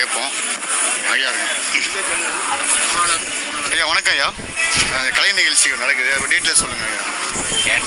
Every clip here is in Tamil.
கேட்போம் ஐயா இருக்கு ஐயா வணக்கம் ஐயா அஹ் கலை நிகழ்ச்சிகள் நடக்குது டீட்டெயில் சொல்லுங்க ஐயா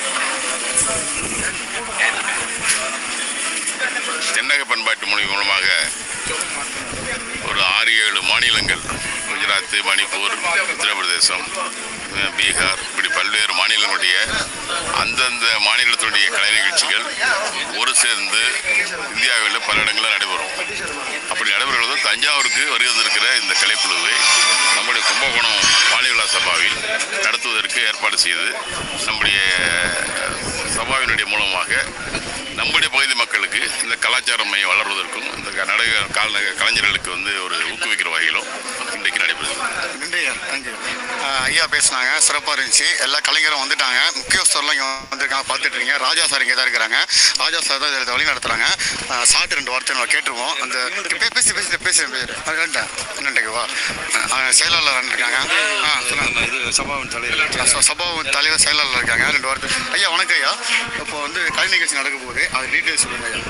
தென்னக பண்பாட்டு மொழி மூலமாக ஒரு ஆறு ஏழு மாநிலங்கள் குஜராத் மணிப்பூர் உத்தரப்பிரதேசம் அஹ் பீகார் இப்படி பல்வேறு மாநிலங்களுடைய அந்தந்த மாநிலத்துடைய கலை நிகழ்ச்சிகள் ஒரு சேர்ந்து இந்தியாவில் பல இடங்களில் நடைபெறும் அப்படி நடைபெறுவது தஞ்சாவூருக்கு வருகை வந்திருக்கிற இந்த கலைக்குழுவை நம்முடைய கும்பகோணம் வாணிவிழா சபாவில் நடத்துவதற்கு ஏற்பாடு செய்து நம்முடைய சபாவினுடைய மூலமாக நம்முடைய பகுதி மக்களுக்கு இந்த கலாச்சார மையம் வளர்வதற்கும் இந்த க- நாடக கால கலைஞர்களுக்கு வந்து ஒரு ஊக்குவிக்கிற வகையிலும் இன்றைக்கு நடைபெறுது நன்றி ஐயா தேங்க்யூ ஐயா பேசுனாங்க சிறப்பாக இருந்துச்சு எல்லா கலைஞரும் வந்துட்டாங்க முக்கியஸ்தர்லாம் இங்கே வந்திருக்காங்க பார்த்துட்டு இருக்கீங்க ராஜா சார் இங்கே தான் இருக்கிறாங்க ராஜா சார் தான் இதில் வழி நடத்துகிறாங்க சாட்டு ரெண்டு வார்த்தை நம்ம கேட்டுருவோம் அந்த பே- பேசி பேசி பேசி பேசி அது வேண்டாம் என்னன்ட்டு வா அஹ் செயலாளர் இருக்காங்க ஆ சொல்லுங்க இது சபாவின் தலைவர் ச- சபா தலைவர் செயலாளர் இருக்காங்க ரெண்டு வார்த்தை ஐயா வணக்கம் ஐயா இப்போ வந்து கலை நிகழ்ச்சி நடக்க போகுது அது டீட்டெயில்ஸ் சொல்லுங்க ஐயா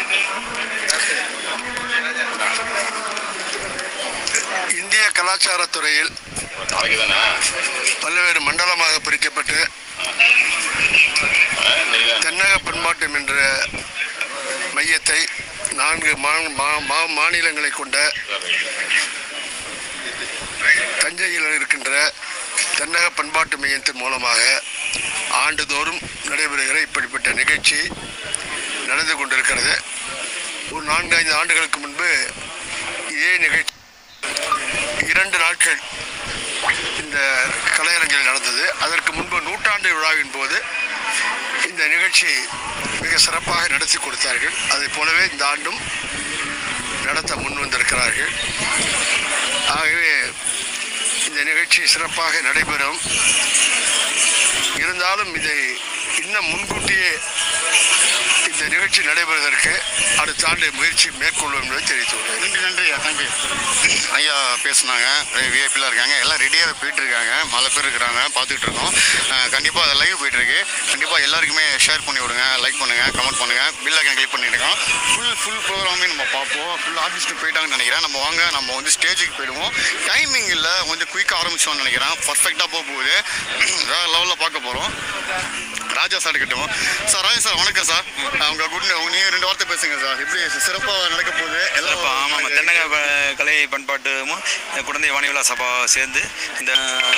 இந்திய கலாச்சாரத் துறையில் நாளைக்கு தானே பல்வேறு மண்டலமாக பிரிக்கப்பட்டு தென்னக பண்பாட்டம் என்ற மையத்தை நான்கு மா- மா- மா- மாநிலங்களை கொண்ட தஞ்சையில் இருக்கின்ற தென்னக பண்பாட்டு மையத்தின் மூலமாக ஆண்டுதோறும் நடைபெறுகிற இப்படிப்பட்ட நிகழ்ச்சி நடந்து கொண்டிருக்கிறது ஒரு நான்கு ஐந்து ஆண்டுகளுக்கு முன்பு இதே நிகழ்ச்சி இரண்டு நாட்கள் இந்த கலையரங்கில் நடந்தது அதற்கு முன்பு நூற்றாண்டு விழாவின் போது இந்த நிகழ்ச்சி மிக சிறப்பாக நடத்தி கொடுத்தார்கள் அதை போலவே இந்த ஆண்டும் நடத்த முன் வந்திருக்கிறார்கள் ஆகவே இந்த நிகழ்ச்சி சிறப்பாக நடைபெறும் இருந்தாலும் இதை இன்னும் முன்கூட்டியே இந்த நிகழ்ச்சி நடைபெறுவதற்கு அடுத்த ஆண்டு முயற்சி மேற்கொள்வோம் என்பதை தெரிவித்துக் கொள்கிறேன் நன்றி நன்றி ஐயா தேங்க்யூ ஐயா பேசுனாங்க விஐபியில் இருக்காங்க எல்லாம் ரெடியாக போயிட்டு இருக்காங்க பல பேர் இருக்கிறாங்க பார்த்துக்கிட்டு இருக்கோம் கண்டிப்பாக அது லைவ் போயிட்டு இருக்கு கண்டிப்பாக எல்லாருக்குமே ஷேர் பண்ணி விடுங்க லைக் பண்ணுங்க கமெண்ட் பண்ணுங்க பில் ஐக்கன் கிளிக் பண்ணியிருக்கோம் ஃபுல் ஃபுல் ப்ரோக்ராமே நம்ம பார்ப்போம் ஃபுல் ஆர்டிஸ்ட்டு போயிட்டாங்கன்னு நினைக்கிறேன் நம்ம வாங்க நம்ம வந்து ஸ்டேஜுக்கு போயிடுவோம் டைமிங் இல்லை கொஞ்சம் குயிக்காக ஆரம்பிச்சோம்னு நினைக்கிறேன் பர்ஃபெக்டாக போக போகுது வேறு லெவலில் பார்க்க போகிறோம் ராஜா சார் கிட்டவும் சார் ராஜா சார் வணக்கம் சார் அவங்க குட் நீங்கள் ரெண்டு வார்த்தை பேசுங்க சார் எப்படி சிறப்பாக நடக்க போகுது சிறப்பா ஆமாம் தென்னக ப- கலை பண்பாட்டும் குழந்தை வாணிவிழா சபா சேர்ந்து இந்த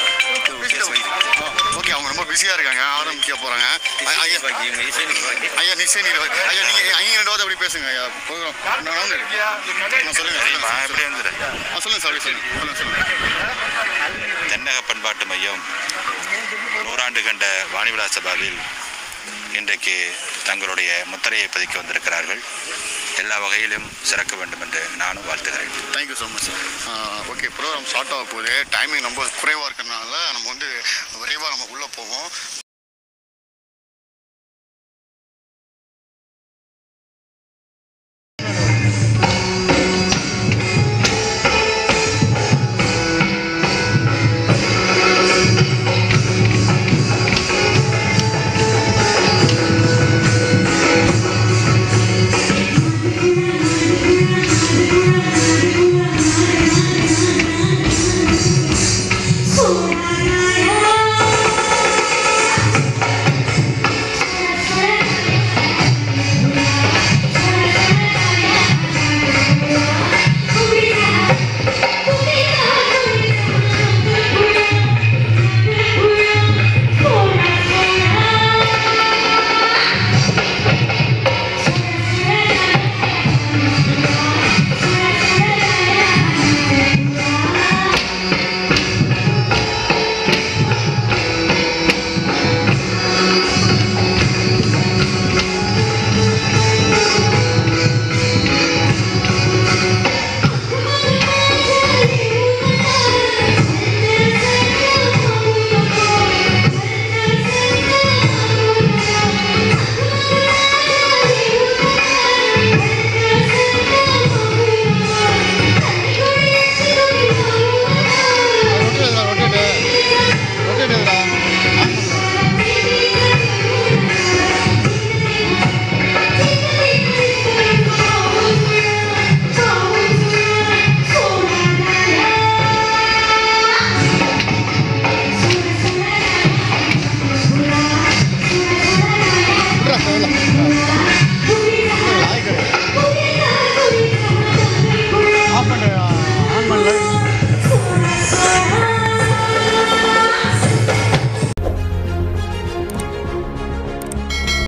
ஓகே அவங்க ரொம்ப பிஸியாக இருக்காங்க ஆரம்பிக்க போகிறாங்க ஐயா இவங்க இசை நிர்வாகி. ஐயா நிச்சயம் நீர் ஐயா நீங்கள் ஐயா ரெண்டு வார்த்தை அப்படி பேசுங்க ஐயா ப்ரோக்ராம் நான் வந்து நான் சொல்லுங்க சரிம்மா, சொல்லுங்க இப்படி வந்துடு. ஆ சொல்லுங்க சார் அப்படி சொல்லுங்க சொல்லுங்க சொல்லுங்க தென்னக பண்பாட்டு மையம் நூறாண்டு கண்ட வாணிவிழா சபாவில் இன்றைக்கு தங்களுடைய முத்திரையை பதிக்க வந்திருக்கிறார்கள் எல்லா வகையிலும் சிறக்க வேண்டும் என்று நானும் வாழ்த்துகிறேன் thank you so much okay program start ஆக போகுது டைமிங் ரொம்ப குறைவாக இருக்கிறதுனால நம்ம வந்து விரைவாக நம்ம உள்ளே போவோம்